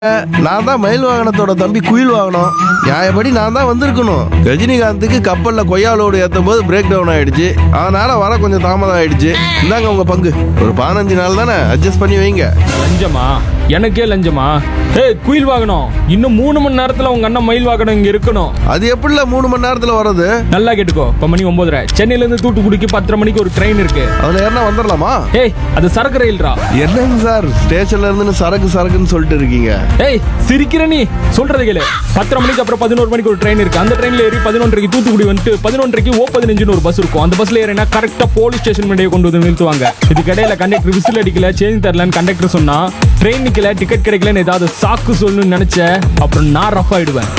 நான் தான் மயில் வாகனத்தோட தம்பி குயில் வாகனம் நியாயப்படி நான் தான் வந்திருக்கணும் ரஜினிகாந்துக்கு கப்பல்ல கொய்யாலோடு ஏற்றும் போது பிரேக் டவுன் ஆயிடுச்சு அதனால வர கொஞ்சம் தாமதம் ஆயிடுச்சு இந்தாங்க உங்க பங்கு ஒரு பதினஞ்சு நாள் தானே அட்ஜஸ்ட் பண்ணி வைங்க லஞ்சமா எனக்கே லஞ்சமா ஏய் குயில் வாகனம் இன்னும் மூணு மணி நேரத்துல உங்க அண்ணன் மயில் வாகனம் இங்க இருக்கணும் அது எப்படில மூணு மணி நேரத்துல வர்றது நல்லா கேட்டுக்கோ இப்போ மணி ஒன்பதுரை சென்னையில இருந்து தூத்துக்குடிக்கு பத்தரை மணிக்கு ஒரு ட்ரெயின் இருக்கு அதுல ஏறினா வந்துடலாமா ஏய் அது சரக்கு ரயில்ரா என்னங்க சார் ஸ்டேஷன்ல இருந்து சரக்கு சரக்குன்னு சொல்லிட்டு இருக்கீங்க ஏய் சிரிக்கிற நீ சொல்றது கேளு பத்தரை மணிக்கு அப்புறம் பதினோரு மணிக்கு ஒரு ட்ரெயின் இருக்கு அந்த ட்ரெயின்ல ஏறி பதினொன்றரைக்கு தூத்துக்குடி வந்துட்டு பதினொன்றரைக்கு ஓ பதினஞ்சுன்னு ஒரு பஸ் இருக்கும் அந்த பஸ்ல ஏறினா கரெக்டா போலீஸ் ஸ்டேஷன் முன்னாடியே கொண்டு வந்து நிறுத்துவாங்க இதுக்கு இடையில கண்டக்டர் விசில் அடிக்கல சேஞ்ச் தரலன்னு கண்டக்டர் சொன்னா ட்ரெயின் நிக்கல டிக்கெட் கிடைக்கலன்னு ஏதாவது சாக்கு சொல்லணும்னு நினைச்ச அப்புறம் நான் ரஃப் ஆயிடுவேன்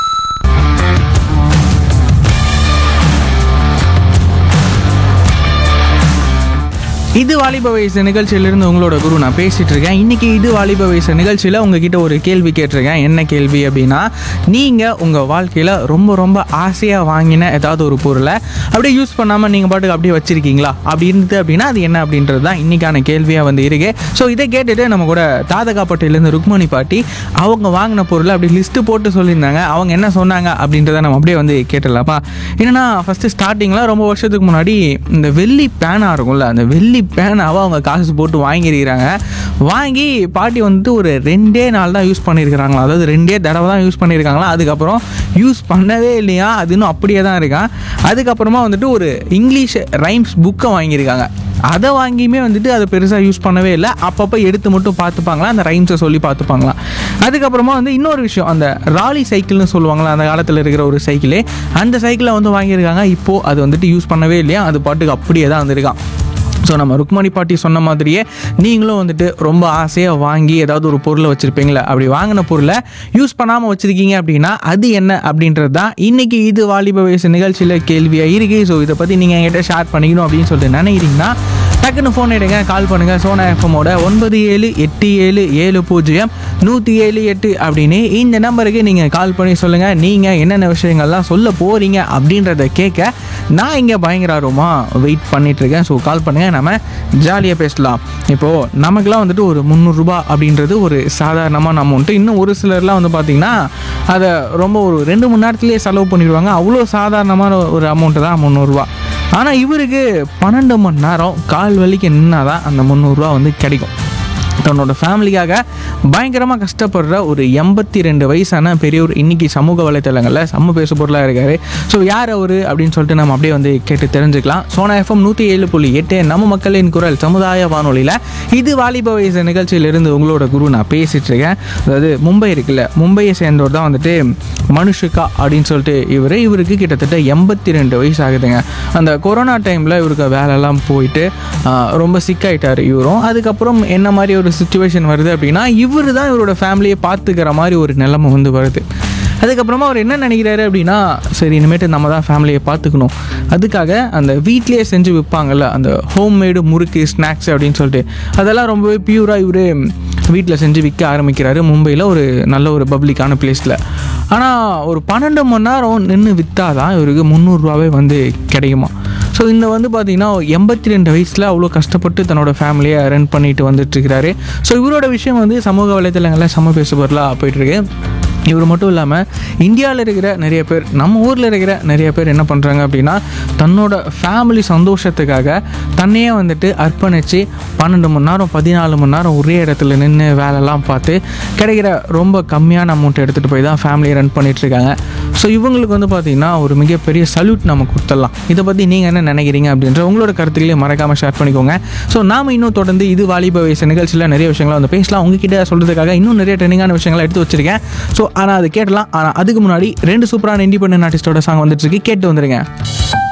இது வாலிப வயசு நிகழ்ச்சியிலிருந்து உங்களோட குரு நான் பேசிட்டு இருக்கேன் இன்னைக்கு இது வாலிப வயசு நிகழ்ச்சியில் உங்ககிட்ட ஒரு கேள்வி கேட்டிருக்கேன் என்ன கேள்வி அப்படின்னா நீங்கள் உங்கள் வாழ்க்கையில் ரொம்ப ரொம்ப ஆசையாக வாங்கின ஏதாவது ஒரு பொருளை அப்படியே யூஸ் பண்ணாமல் நீங்கள் பாட்டுக்கு அப்படியே வச்சிருக்கீங்களா அப்படி இருந்தது அப்படின்னா அது என்ன அப்படின்றது தான் இன்னைக்கான கேள்வியாக வந்து இருக்கு ஸோ இதை கேட்டுட்டு நம்ம கூட தாதகாப்பட்டிலேருந்து ருக்மணி பாட்டி அவங்க வாங்கின பொருளை அப்படி லிஸ்ட்டு போட்டு சொல்லியிருந்தாங்க அவங்க என்ன சொன்னாங்க அப்படின்றத நம்ம அப்படியே வந்து கேட்டுடலாமா என்னன்னா ஃபஸ்ட்டு ஸ்டார்டிங்கில் ரொம்ப வருஷத்துக்கு முன்னாடி இந்த வெள்ளி பேனா இருக்கும்ல அந்த வெள்ளி பேனாவை அவங்க காசு போட்டு வாங்கியிருக்கிறாங்க வாங்கி பாட்டி வந்துட்டு ஒரு ரெண்டே நாள் தான் யூஸ் பண்ணியிருக்கிறாங்களா அதாவது ரெண்டே தடவை தான் யூஸ் பண்ணியிருக்காங்களா அதுக்கப்புறம் யூஸ் பண்ணவே இல்லையா அது இன்னும் அப்படியே தான் இருக்கான் அதுக்கப்புறமா வந்துட்டு ஒரு இங்கிலீஷ் ரைம்ஸ் புக்கை வாங்கியிருக்காங்க அதை வாங்கியுமே வந்துட்டு அதை பெருசாக யூஸ் பண்ணவே இல்லை அப்பப்போ எடுத்து மட்டும் பார்த்துப்பாங்களா அந்த ரைம்ஸை சொல்லி பார்த்துப்பாங்களாம் அதுக்கப்புறமா வந்து இன்னொரு விஷயம் அந்த ராலி சைக்கிள்னு சொல்லுவாங்களா அந்த காலத்தில் இருக்கிற ஒரு சைக்கிளே அந்த சைக்கிளை வந்து வாங்கியிருக்காங்க இப்போது அது வந்துட்டு யூஸ் பண்ணவே இல்லையா அது பாட்டுக்கு அப்படியே தான் வந்திருக்கான் ஸோ நம்ம ருக்மணி பாட்டி சொன்ன மாதிரியே நீங்களும் வந்துட்டு ரொம்ப ஆசையாக வாங்கி ஏதாவது ஒரு பொருளை வச்சுருப்பீங்களே அப்படி வாங்கின பொருளை யூஸ் பண்ணாமல் வச்சுருக்கீங்க அப்படின்னா அது என்ன அப்படின்றது தான் இன்றைக்கி இது வாலிப வயசு நிகழ்ச்சியில் கேள்வியாக இருக்குது ஸோ இதை பற்றி நீங்கள் என்கிட்ட ஷேர் பண்ணிக்கணும் அப்படின்னு சொல்லிட்டு நினைக்கிறீங்கன்னா டக்குன்னு ஃபோன் எடுங்க கால் பண்ணுங்கள் சோனா எஃப்எம்மோட ஒன்பது ஏழு எட்டு ஏழு ஏழு பூஜ்ஜியம் நூற்றி ஏழு எட்டு அப்படின்னு இந்த நம்பருக்கு நீங்கள் கால் பண்ணி சொல்லுங்கள் நீங்கள் என்னென்ன விஷயங்கள்லாம் சொல்ல போகிறீங்க அப்படின்றத கேட்க நான் இங்கே பயங்கர ஆர்வமாக வெயிட் பண்ணிகிட்ருக்கேன் ஸோ கால் பண்ணுங்கள் நம்ம ஜாலியாக பேசலாம் இப்போது நமக்குலாம் வந்துட்டு ஒரு முந்நூறுரூபா அப்படின்றது ஒரு சாதாரணமான அமௌண்ட்டு இன்னும் ஒரு சிலர்லாம் வந்து பார்த்திங்கன்னா அதை ரொம்ப ஒரு ரெண்டு மணி நேரத்துலேயே செலவு பண்ணிடுவாங்க அவ்வளோ சாதாரணமான ஒரு அமௌண்ட்டு தான் முந்நூறுரூவா ஆனால் இவருக்கு பன்னெண்டு மணி நேரம் கால் வலிக்கு நின்னா தான் அந்த முந்நூறுரூவா வந்து கிடைக்கும் தன்னோட ஃபேமிலிக்காக பயங்கரமாக கஷ்டப்படுற ஒரு எண்பத்தி ரெண்டு வயசான பெரியவர் இன்னைக்கு சமூக வலைத்தளங்களில் செம்ம பேசு பொருளாக இருக்காரு ஸோ யார் அவர் அப்படின்னு சொல்லிட்டு நம்ம அப்படியே வந்து கேட்டு தெரிஞ்சுக்கலாம் சோனா எஃப்எம் நூற்றி ஏழு புள்ளி எட்டு நம்ம மக்களின் குரல் சமுதாய வானொலியில் இது வாலிப வயசு நிகழ்ச்சியிலிருந்து உங்களோட குரு நான் பேசிட்டு இருக்கேன் அதாவது மும்பை இருக்குல்ல மும்பையை சேர்ந்தவர் தான் வந்துட்டு மனுஷிகா அப்படின்னு சொல்லிட்டு இவர் இவருக்கு கிட்டத்தட்ட எண்பத்தி ரெண்டு வயசு ஆகுதுங்க அந்த கொரோனா டைமில் இவருக்கு வேலைலாம் போயிட்டு ஆஹ், ரொம்ப சிக்காயிட்டார் இவரும் அதுக்கப்புறம் என்ன மாதிரி ஒரு சுச்சுவேஷன் வருது அப்படின்னா இவர் தான் இவரோட ஃபேமிலியை பார்த்துக்கிற மாதிரி ஒரு நிலைமை வந்து வருது அதுக்கப்புறமா அவர் என்ன நினைக்கிறாரு அப்படின்னா சரி இனிமேட்டு நம்ம தான் ஃபேமிலியை பார்த்துக்கணும் அதுக்காக அந்த வீட்லேயே செஞ்சு விற்பாங்கல்ல அந்த ஹோம்மேடு முறுக்கு ஸ்நாக்ஸ் அப்படின்னு சொல்லிட்டு அதெல்லாம் ரொம்பவே பியூராக இவர் வீட்டில் செஞ்சு விற்க ஆரம்பிக்கிறாரு மும்பையில் ஒரு நல்ல ஒரு பப்ளிக்கான பிளேஸில் ஆனால் ஒரு பன்னெண்டு மணி நேரம் நின்று விற்றா தான் இவருக்கு முந்நூறுரூவாவே வந்து கிடைக்குமா ஸோ இந்த வந்து பார்த்தீங்கன்னா எண்பத்தி ரெண்டு வயசில் அவ்வளோ கஷ்டப்பட்டு தன்னோட ஃபேமிலியை ரன் பண்ணிட்டு வந்துட்டுருக்கிறாரு ஸோ இவரோட விஷயம் வந்து சமூக வலைத்தளங்களில் சம பேசுபொருளாக போயிட்டுருக்கு இவர் மட்டும் இல்லாமல் இந்தியாவில் இருக்கிற நிறைய பேர் நம்ம ஊரில் இருக்கிற நிறைய பேர் என்ன பண்ணுறாங்க அப்படின்னா தன்னோட ஃபேமிலி சந்தோஷத்துக்காக தன்னையே வந்துட்டு அர்ப்பணித்து பன்னெண்டு மணி நேரம் பதினாலு மணி நேரம் ஒரே இடத்துல நின்று வேலைலாம் பார்த்து கிடைக்கிற ரொம்ப கம்மியான அமௌண்ட் எடுத்துகிட்டு போய் தான் ஃபேமிலியை ரன் பண்ணிகிட்ருக்காங்க ஸோ இவங்களுக்கு வந்து பார்த்திங்கன்னா ஒரு மிகப்பெரிய சல்யூட் நம்ம கொடுத்துடலாம் இதை பற்றி நீங்கள் என்ன நினைக்கிறீங்க அப்படின்ற உங்களோட கருத்துக்களையும் மறக்காமல் ஷேர் பண்ணிக்கோங்க ஸோ நாம இன்னும் தொடர்ந்து இது வாலிப வயசு நிகழ்ச்சியில் நிறைய விஷயங்களை வந்து பேசலாம் உங்ககிட்ட சொல்கிறதுக்காக இன்னும் நிறைய ட்ரெண்டிங்கான விஷயங்களை எடுத்து வச்சிருக்கேன் ஸோ ஆனால் அது கேட்டலாம் ஆனால் அதுக்கு முன்னாடி ரெண்டு சூப்பரான இண்டிபெண்டன்ட் ஆர்டிஸ்டோட சாங் வந்துட்டு இருக்கு கேட்டு வந்துருங்க